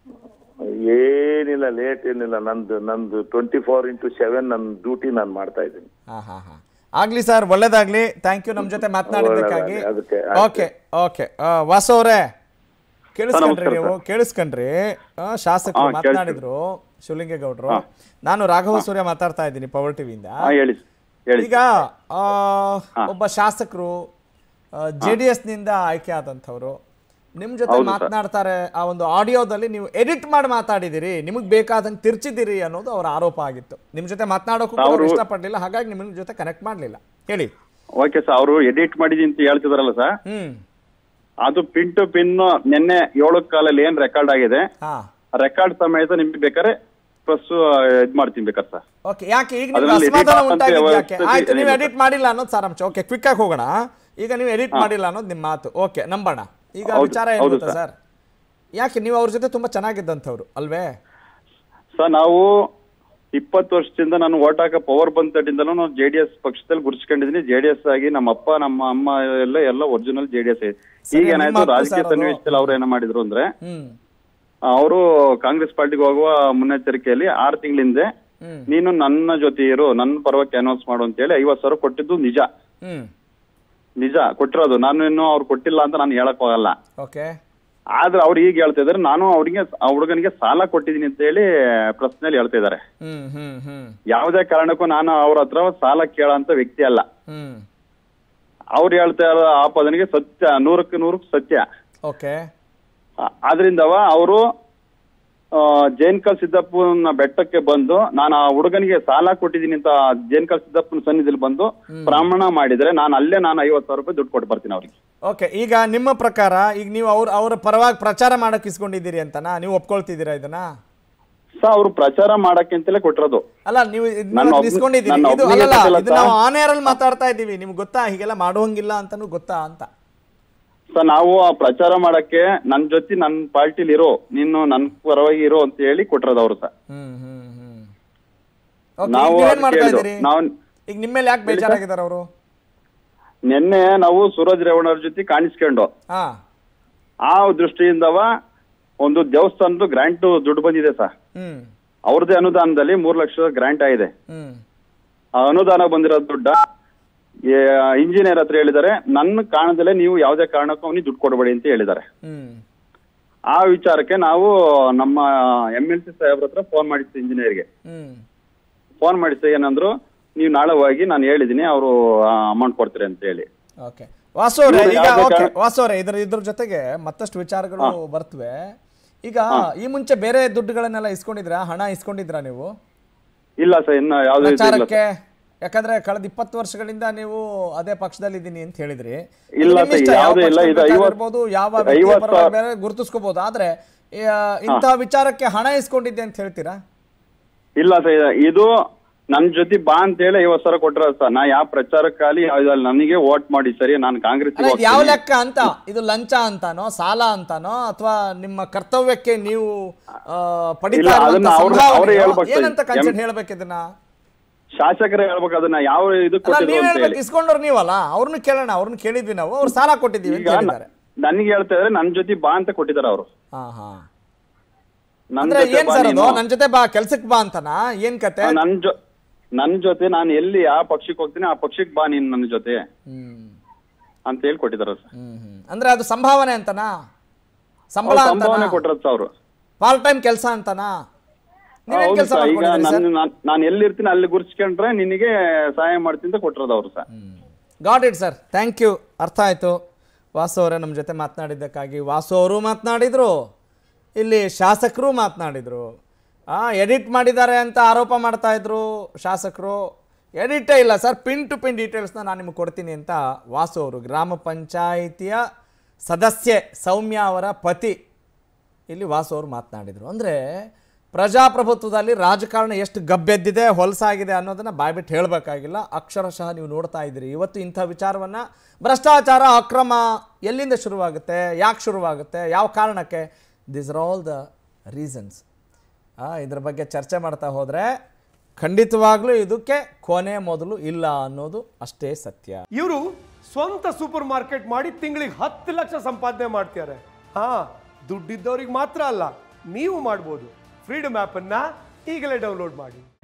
ಏನಿಲ್ಲ ಲೇಟ್ ಏನಿಲ್ಲ ನಂದು ನಂದು ಟ್ವೆಂಟಿ ಫೋರ್ ಇಂಟು ಸೆವೆನ್ ನನ್ನ ಡ್ಯೂಟಿ ನಾನು ಮಾಡ್ತಾ ಇದ್ದೀನಿ ಹಾ ಹಾ ಹಾ ಆಗ್ಲಿ ಸರ್ ಒಳ್ಳೇದಾಗ್ಲಿ ಥ್ಯಾಂಕ್ ಯು ನಮ್ಮ ಜೊತೆ ಮಾತನಾಡಿದ್ದಕ್ಕಾಗಿ ಒಳ್ಳೆದಾಗ್ಲಿ, ಅದಕ್ಕೆ ಆಯ್ತು. ಓಕೆ ಓಕೆ ವಾಸು ಅವರೇ ಕೇಳಿಸ್ಕೊಂಡ್ರಿ ನಮಸ್ಕಾರ ನೀವು ಕೇಳಿಸ್ಕೊಂಡ್ರಿ ಆ, ಶಾಸಕರು ಹಾ, ಕೇಳಿಸ್ತು. ಮಾತನಾಡಿದ್ರು ಶಿವಲಿಂಗೇಗೌಡರು ನಾನು ರಾಘವ ಸೂರ್ಯ ಮಾತಾಡ್ತಾ ಇದ್ದೀನಿ ಪವರ್ ಟಿವಿಯಿಂದ ಹಾ ಹೇಳಿ ಹೇಳಿ ಈಗ ಆ, ಒಬ್ಬ ಶಾಸಕರು ಜೆ ಡಿ ಎಸ್ನಿಂದ ಆಯ್ಕೆ ಆದಂಥವ್ರು ನಿಮ್ಮ ಜೊತೆ ಹೌದು ಸರ್. ಮಾತನಾಡ್ತಾರೆ ಆ ಒಂದು ಆಡಿಯೋದಲ್ಲಿ ನೀವು ಎಡಿಟ್ ಮಾಡಿ ಮಾತಾಡಿದಿರಿ ನಿಮಗೆ ಬೇಕಾದಂಗೆ ತಿರ್ಚಿದಿರಿ ಅನ್ನೋದು ಅವರ ಆರೋಪ ಆಗಿತ್ತು ನಿಮ್ಮ ಜೊತೆ ಮಾತನಾಡೋಕ್ಕೂ ಕೂಡ ಅವ್ರು ಅವ್ರು- ಇಷ್ಟಪಡಲಿಲ್ಲ ಹಾಗಾಗಿ ನಿಮ್ಮ ಜೊತೆ ಕನೆಕ್ಟ್ ಮಾಡಲಿಲ್ಲ ಹೇಳಿ ಓಕೆ ಸರ್ ಅವರು ಎಡಿಟ್ ಮಾಡಿದೀನಿ ಅಂತ ಹೇಳ್ತಿದಾರಲ್ಲ ಸರ್ ಹ್ಮ್ ಅದು ಪಿನ್ ಟು ಪಿನ್ ನಿನ್ನೆ ಏಳು ಕಾಲಲ್ಲಿ ಏನ್ ರೆಕಾರ್ಡ್ ಆಗಿದೆ ಹಾ ರೆಕಾರ್ಡ್ ಸಮೇತ ನಿಮ್ಗೆ ಬೇಕಾದ್ರೆ ಪ್ಲಸ್ ಇದ್ ಮಾಡ್ತೀನಿ ಬೇಕಾರೆ ಸರ್ ಓಕೆ ಯಾಕೆ ಈಗ ನಿಮ್ಗೆ ಅದ್ರಲ್ಲಿ edit ಅಸಮಾಧಾನ ಅಂತ ಉಂಟಾಗಿದೆ ಯಾಕೆ ವ್ಯವಸ್ಥೆ ಆಯ್ತು ನೀವು ಏನಿಲ್ಲ ಎಡಿಟ್ ಮಾಡಿಲ್ಲ ಅನ್ನೋದು ಸಾರಾಂಶ ಓಕೆ ಕ್ವಿಕ್ ಆಗಿ ಹೋಗೋಣ ಈಗ ನೀವು ಎಡಿಟ್ ಮಾಡಿಲ್ಲ ಅನ್ನೋದು ನಿಮ್ಮ ಮಾತು ಓಕೆ ನಂಬೋಣ ಈಗ ಹೌದು, ವಿಚಾರ ಏನು ಹೌದು ಗೊತ್ತಾ ಸರ್ ಯಾಕೆ ನೀವು ಅವ್ರ ಜೊತೆ ತುಂಬಾ ಚೆನ್ನಾಗಿದ್ದಂಥವ್ರು ಅಲ್ವೇ ಸರ್ ನಾವು ಇಪ್ಪತ್ತು ವರ್ಷದಿಂದ ನಾನು ಓಟ್ ಹಾಕೋ ಪವರ್ ಬಂದ ತಟ್ಟಿಂದಲೂ ನಾನು ಜೆ ಡಿ ಎಸ್ ಪಕ್ಷದಲ್ಲಿ ಗುರ್ಸ್ಕೊಂಡಿದ್ದೀನಿ ಜೆ ಡಿ ಎಸ್ ಆಗಿ ನಮ್ಮ ಅಪ್ಪ ನಮ್ಮ ಅಮ್ಮ ಎಲ್ಲ ಎಲ್ಲ ಒರಿಜಿನಲ್ ಜೆ ಡಿ ಎಸ್ ಸರಿ, ಈಗ ಏನಾಯ್ತು ನಿಮ್ಮ ಅಪ್ಪ ರಾಜಕೀಯ ಸರ್ ಅದು. ಸನ್ನಿವೇಶದಲ್ಲಿ ಅವ್ರು ಏನ ಮಾಡಿದ್ರು ಅಂದ್ರೆ ಹ್ಮ್ ಅವರು ಕಾಂಗ್ರೆಸ್ ಪಾರ್ಟಿಗೆ ಹೋಗುವ ಮುನ್ನೆಚ್ಚರಿಕೆಯಲ್ಲಿ ಆರು ತಿಂಗಳಿಂದ ಹ್ಮ್ ನೀನು ನನ್ನ ಜೊತೆ ಇರು ನನ್ನ ಪರವಾಗಿ ಅನೌನ್ಸ್ ಮಾಡು ಅಂತ ಹೇಳಿ ಐವತ್ ಸಾವಿರ ಕೊಟ್ಟಿದ್ದು ನಿಜ ಹ್ಮ್ ನಿಜ ಕೊಟ್ಟಿರೋದು ನಾನು ಇನ್ನು ಅವ್ರು ಕೊಟ್ಟಿಲ್ಲ ಅಂತ ನಾನು ಹೇಳಕ್ ಹೋಗಲ್ಲ ಓಕೆ ಆದ್ರೆ ಅವ್ರು ಈಗ ಹೇಳ್ತಾ ಇದಾರೆ ನಾನು ಅವ್ರಿಗೆ ಆ ಹುಡುಗನಿಗೆ ಸಾಲ ಕೊಟ್ಟಿದ್ದೀನಿ ಅಂತ ಹೇಳಿ ಪ್ರಶ್ನೆಯಲ್ಲಿ ಹೇಳ್ತಾ ಇದಾರೆ ಹ್ಮ್ ಹ್ಮ್ ಹ್ಮ್ ಯಾವುದೇ ಕಾರಣಕ್ಕೂ ನಾನು ಅವ್ರ ಹತ್ರ ಸಾಲ ಕೇಳೋಂತ ವ್ಯಕ್ತಿ ಅಲ್ಲ ಹ್ಮ್ ಅವ್ರು ಹೇಳ್ತಾ ಇರೋ ಆಪಾದನೆಗೆ ಸತ್ಯ ನೂರಕ್ಕೆ ನೂರಕ್ಕೆ ಸತ್ಯ ಓಕೆ ಆ- ಆದ್ರಿಂದವ ಅವರು ಜೈನ್ಕಲ್ ಸಿದ್ದಪ್ಪನ ಬೆಟ್ಟಕ್ಕೆ ಬಂದು ನಾನು ಆ ಹುಡುಗನಿಗೆ ಸಾಲ ಕೊಟ್ಟಿದ್ದೀನಿ ಅಂತ ಜೈನ್ಕಲ್ ಸಿದ್ದಪ್ಪನ ಸನ್ನಿಧಿಲಿ ಬಂದು ಪ್ರಮಾಣ ಮಾಡಿದ್ರೆ ನಾನು ಅಲ್ಲೇ ನಾನು ಐವತ್ತು ಸಾವಿರ ರೂಪಾಯಿ ದುಡ್ಡು ಕೊಟ್ಟು ಬರ್ತೀನಿ ಅವ್ರಿಗೆ ಓಕೆ ಈಗ ನಿಮ್ಮ ಪ್ರಕಾರ ಈಗ ನೀವು ಅವ್ರ ಅವರ ಪರವಾಗಿ ಪ್ರಚಾರ ಮಾಡಕ್ಕೆ ಇಸ್ಕೊಂಡಿದ್ದೀರಿ ಅಂತನಾ ನೀವು ಒಪ್ಕೊಳ್ತಿದ್ದೀರಾ ಇದನ್ನ ಸೊ ಅವ್ರು ಪ್ರಚಾರ ಮಾಡಕ್ಕೆ ಅಂತಲೇ ಕೊಟ್ಟಿರೋದು ಅಲ್ಲ ನೀವು ಇದನ್ನ ನನ್ನ ಒಬ್ನಿ- ಇಸ್ಕೊಂಡಿದ್ದೀರಿ ನನ್ನ ಇದು ಒಬ್ನಿಗೆ ಅಲ್ಲಲ್ಲ ಗೊತ್ತಿಲ್ಲ ಇದು ನಾವು ಸರ್. ಆನ್ ಏರ್ ಅಲ್ಲಿ ಮಾತಾಡ್ತಾ ಇದ್ದೀವಿ ನಿಮ್ಗೆ ಗೊತ್ತಾ ಹೀಗೆಲ್ಲ ಮಾಡುವಂಗಿಲ್ಲ ಅಂತಾನು ಗೊತ್ತಾ ಅಂತ ಸೊ ನಾವು ಆ ಪ್ರಚಾರ ಮಾಡಕ್ಕೆ ನನ್ ಜೊತೆ ನನ್ ಪಾರ್ಟಿಲಿ ಇರೋ ನೀನು ನನ್ ಪರವಾಗಿ ಇರೋ ಅಂತ ಹೇಳಿ ಕೊಟ್ಟಿರೋದು ಅವ್ರು ಸರ್ ಹ್ಮ್ ಹ್ಮ್ ಹ್ಮ್ ಓಕೆ ನಾವು ನೀವೇನ್ ಅದಕ್ಕೆ ಮಾಡ್ತಾ ಹೇಳ್ದು. ಇದ್ದೀರಿ ನಾವು- ಈಗ ನಿಮ್ಮ ಮೇಲೆ ಯಾಕೆ ಬೇಜಾರಾಗಿದ್ದಾರೆ ಅವರು ನಿನ್ನೆ ನಾವು ಸೂರಜ್ ರೇವಣ್ಣವ್ರ ಜೊತೆ ಕಾಣಿಸ್ಕೊಂಡು ಹಾ ಆ ದೃಷ್ಟಿಯಿಂದವ ಒಂದು ದೇವಸ್ಥಾನದ ಗ್ರಾಂಟ್ ದುಡ್ಡು ಬಂದಿದೆ ಸರ್ ಹ್ಮ್ ಅವ್ರದೇ ಅನುದಾನದಲ್ಲಿ ಮೂರ್ ಲಕ್ಷ ಗ್ರಾಂಟ್ ಆಗಿದೆ ಹ್ಮ್ ಆ ಅನುದಾನ ಬಂದಿರೋ ದುಡ್ಡ ಇಂಜಿನಿಯರ್ ಹತ್ರ ಹೇಳಿದ್ದಾರೆ ನನ್ನ ಕಾರಣದಲ್ಲೇ ನೀವು ಯಾವುದೇ ಕಾರಣಕ್ಕೂ ಅವನಿಗೆ ದುಡ್ಡು ಕೊಡಬೇಡಿ ಅಂತ ಹೇಳಿದ್ದಾರೆ ಹ್ಮ್ ಆ ವಿಚಾರಕ್ಕೆ ನಾವು ನಮ್ಮ ಎಂ ಎಲ್ ಸಿ ಸಾಹೇಬ್ರ ಹತ್ರ ಫೋನ್ ಮಾಡಿತ್ತು ಇಂಜಿನಿಯರ್ಗೆ ಹ್ಮ್ ಫೋನ್ ಮಾಡಿಸಿ ಏನಂದ್ರು ನೀವು ನಾಳೆ ಹೋಗಿ ನಾನು ಹೇಳಿದೀನಿ ಅವರು ಅಮೌಂಟ್ ಕೊಡ್ತೀರಿ ಅಂತ ಹೇಳಿ ಓಕೆ ವಾಸು ಅವರೇ ಇವ್ರು ಈಗ ಯಾವ್ದೇ ಓಕೆ ಕಾರಣ- ವಾಸು ಅವರೇ ಇದ್ರ ಇದ್ರ ಜೊತೆಗೆ ಮತ್ತಷ್ಟು ವಿಚಾರಗಳು ಬರ್ತವೆ ಈಗ ಈ ಮುಂಚೆ ಬೇರೆ ದುಡ್ಡುಗಳನ್ನೆಲ್ಲ ಇಸ್ಕೊಂಡಿದ್ರಾ ಹಣ ಇಸ್ಕೊಂಡಿದ್ರಾ ನೀವು ಇಲ್ಲ ಸರ್ ಇನ್ನು ಯಾವ್ದು ಇದು ಇಲ್ಲ ಪ್ರಚಾರಕ್ಕೆ ಯಾಕಂದ್ರೆ ಕಳೆದ ಇಪ್ಪತ್ತು ವರ್ಷಗಳಿಂದ ನೀವು ಅದೇ ಪಕ್ಷದಲ್ಲಿ ಇದ್ದೀನಿ ಅಂತ ಹೇಳಿದ್ರಿ ಇಲ್ಲ ಇದು ನಿಮ್ಮ ಸರ್, ಇಷ್ಟ, ಯಾವ ಯಾವುದೂ ಇಲ್ಲ, ಪಕ್ಷದಲ್ಲಿ ಇದು ಬೇಕಾದ್ರೂ ಐವತ್ತು- ಇರ್ಬೋದು, ಯಾವ ವ್ಯಕ್ತಿಯ ಐವತ್ತು ಪರವಾಗಿ ಸಾವಿರ- ಬೇರೆ ಗುರುತಿಸ್ಕೋಬಹುದು ಆದ್ರೆ ಆ, ಇಂಥ ವಿಚಾರಕ್ಕೆ ಹಣ ಇಸ್ಕೊಂಡಿದ್ದೆ ಅಂತ ಹೇಳ್ತೀರಾ ಇಲ್ಲ ಸರ್ ಇದು ನನ್ ಜೊತೆ ಬಾ ಅಂತ ಹೇಳಿ ಐವತ್ ಸಾವಿರ ಕೊಟ್ರ ಸರ್ ನಾ ಯಾವ ಪ್ರಚಾರಕ್ಕಾಗಲಿ ಯಾವ್ದಲ್ಲ ನನಗೆ ವೋಟ್ ಮಾಡಿ ಸರಿ ನಾನು ಕಾಂಗ್ರೆಸ್ ಅಲ್ಲ ಇದು ಯಾವ ಲೆಕ್ಕ ಅಂತ ಇದು ಲಂಚ ಅಂತಾನೋ ಸಾಲ ಅಂತಾನೋ ಅಥವಾ ನಿಮ್ಮ ಕರ್ತವ್ಯಕ್ಕೆ ನೀವು ಆ, ಪಡಿತಾ ಇಲ್ಲ, ಇರುವಂತ ಅದನ್ನ ಅವ್ರು- ಸಂಭಾವನೆಯೋ? ಅವ್ರೇ ಹೇಳ್ಬೇಕು ಸರ್. ಏನಂತ ಕನ್ಸರ್ನ್ ಎಂ- ಹೇಳ್ಬೇಕು ಇದನ್ನ ಶಾಸಕರೇ ಹೇಳ್ಬೇಕು ಅದನ್ನ ಯಾವ ಇದು ಅಲ್ಲ ಕೊಟ್ಟಿದ್ರು ನೀವ್ ಅಂತ ಹೇಳ್ಬೇಕು ಹೇಳಿ ಇಸ್ಕೊಂಡವ್ರು ನೀವಲ್ಲ ಅವ್ರನ್ನ ಕೇಳೋಣ ಅವ್ರನ್ನ ಕೇಳಿದ್ವಿ ನಾವು ಅವ್ರು ಸಾಲ ಕೊಟ್ಟಿದ್ದೀವಿ ಅಂತ ಈಗ ಹೇಳಿದ್ದಾರೆ ನನಗೆ ಹೇಳ್ತಾ ಇದ್ರೆ ನನ್ ಜೊತೆ ಬಾ ಅಂತ ಕೊಟ್ಟಿದ್ದಾರೆ ಅವರು ಹಾ ಹಾ ನನ್ ಅಂದ್ರೆ ಜೊತೆ ಏನ್ ಬಾ ಸರ್ ಅದು ನೀನು. ನನ್ ಜೊತೆ ಬಾ ಕೆಲ್ಸಕ್ ಬಾ ಅಂತನಾ ಏನ್ ಕತೆ ನನ್ ಜೊ ನನ್ ಜೊತೆ ನಾನು ಎಲ್ಲಿ ಯಾವ ಪಕ್ಷಕ್ಕೆ ಹೋಗ್ತೀನಿ ಆ ಪಕ್ಷಕ್ಕೆ ಬಾ ನೀನ್ ನನ್ನ ಜೊತೆ ಹ್ಮ್ ಅಂತ ಹೇಳಿ ಕೊಟ್ಟಿದ್ದಾರೆ ಸರ್ ಹ್ಮ್ ಹ್ಮ್. ಅಂದ್ರೆ ಅದು ಸಂಭಾವನೆ ಅಂತನಾ ಸಂಬಳ ಅವ್ರು ಸಂಭಾವನೆ ಅಂತನಾ ಕೊಟ್ಟಿರೋದು ಅವ್ರು ಪಾರ್ಟ್ ಟೈಮ್ ಕೆಲಸ ಅಂತನಾ ನೀವೇನ್ ಹೌದು ಕೆಲಸ ಸರ್ ಈಗ ಮಾಡ್ಕೊಂಡಿದ್ದೀರಿ ಸರ್ ನಾನು ನಾನು ಎಲ್ಲಿರ್ತೀನಿ ಅಲ್ಲಿ ಗುರ್ಸ್ಕೊಂಡ್ರೆ ನಿನಗೆ ಸಹಾಯ ಮಾಡ್ತೀನಿ ಅಂತ ಕೊಟ್ಟಿರೋದು ಅವ್ರು sir got it sir thank you ಅರ್ಥ ಆಯಿತು ವಾಸು ಅವರೇ ನಮ್ಮ ಜೊತೆ ಮಾತನಾಡಿದ್ದಕ್ಕಾಗಿ ವಾಸು ಅವರು ಮಾತನಾಡಿದರು ಇಲ್ಲಿ ಶಾಸಕರು ಮಾತನಾಡಿದರು ಎಡಿಟ್ ಮಾಡಿದ್ದಾರೆ ಅಂತ ಆರೋಪ ಮಾಡ್ತಾ ಇದ್ರು ಶಾಸಕರು ಎಡಿಟೇ ಇಲ್ಲ ಸರ್ ಪಿನ್ ಟು ಪಿನ್ ಡೀಟೇಲ್ಸ್ನ ನಾನು ನಿಮಗೆ ಕೊಡ್ತೀನಿ ಅಂತ ವಾಸು ಅವರು ಗ್ರಾಮ ಪಂಚಾಯಿತಿಯ ಸದಸ್ಯೆ ಸೌಮ್ಯ ಅವರ ಪತಿ ಇಲ್ಲಿ ವಾಸು ಅವರು ಮಾತನಾಡಿದರು ಅಂದರೆ ಪ್ರಜಾಪ್ರಭುತ್ವದಲ್ಲಿ ರಾಜಕಾರಣ ಎಷ್ಟು ಗಬ್ಬೆದ್ದಿದೆ ಹೊಲಸಾಗಿದೆ ಅನ್ನೋದನ್ನು ಬಾಯ್ಬಿಟ್ಟು ಹೇಳಬೇಕಾಗಿಲ್ಲ ಅಕ್ಷರಶಃ ನೀವು ನೋಡ್ತಾ ಇದ್ದೀರಿ ಇವತ್ತು ಇಂಥ ವಿಚಾರವನ್ನು ಭ್ರಷ್ಟಾಚಾರ ಅಕ್ರಮ ಎಲ್ಲಿಂದ ಶುರುವಾಗುತ್ತೆ ಯಾಕೆ ಶುರುವಾಗುತ್ತೆ ಯಾವ ಕಾರಣಕ್ಕೆ this are all the reasons ಇದ್ರ ಬಗ್ಗೆ ಚರ್ಚೆ ಮಾಡ್ತಾ ಹೋದರೆ ಖಂಡಿತವಾಗ್ಲೂ ಇದಕ್ಕೆ ಕೊನೆ ಮೊದಲು ಇಲ್ಲ ಅನ್ನೋದು ಅಷ್ಟೇ ಸತ್ಯ ಇವರು ಸ್ವಂತ ಸೂಪರ್ ಮಾರ್ಕೆಟ್ ಮಾಡಿ ತಿಂಗಳಿಗೆ ಹತ್ತು ಲಕ್ಷ ಸಂಪಾದನೆ ಮಾಡ್ತಿದ್ದಾರೆ ಹಾ ದುಡ್ಡಿದ್ದವ್ರಿಗೆ ಮಾತ್ರ ಅಲ್ಲ ನೀವು ಮಾಡ್ಬೋದು ಫ್ರೀಡಮ್ ಆ್ಯಪನ್ನು ಈಗಲೇ ಡೌನ್ಲೋಡ್ ಮಾಡಿ